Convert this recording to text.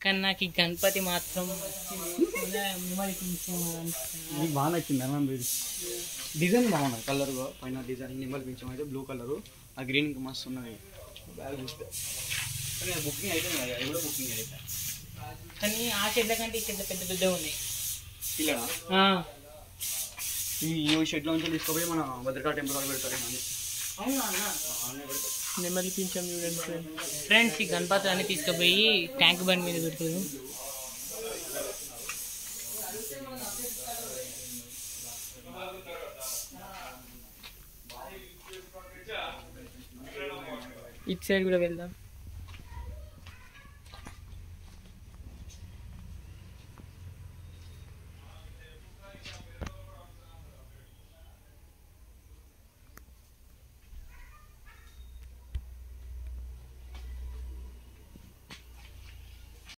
కానీ నాకు ఈ గణపతి మాత్రం మిమ్మల్ని కొంచెం అనిపిస్తుంది. నీకు బాగా నచ్చింది అన్న ఇది డిజైన్ బాగున్నది కలర్ పైన డిజైన్ నిమ్మల్ పింఛం అయితే బ్లూ కలర్ ఆ గ్రీన్ మస్తు ఉన్నది బ్యాగ్ చూస్తే కానీ అది బుకింగ్ అయితే అది కూడా బుకింగ్ అయితే కానీ ఆ చెట్ల కంటే ఈ చెట్ల పెద్ద పెద్దగా ఉన్నాయి పిల్లనా ఆ, ఈ ఈ షెడ్లో నుంచి తీసుకుపోయి మన భద్రకా టెంపుల్ వాళ్ళు పెడతారు అని అవునా అన్న ఆనే పెడతారు నెమలి పింఛం చూడండి ఫ్రెండ్స్ ఫ్రెండ్స్ ఈ గణపతి అన్ని తీసుకుపోయి ట్యాంక్ బండ్ మీద పెడతారు ఇటు సైడ్ కూడా వెళ్దాం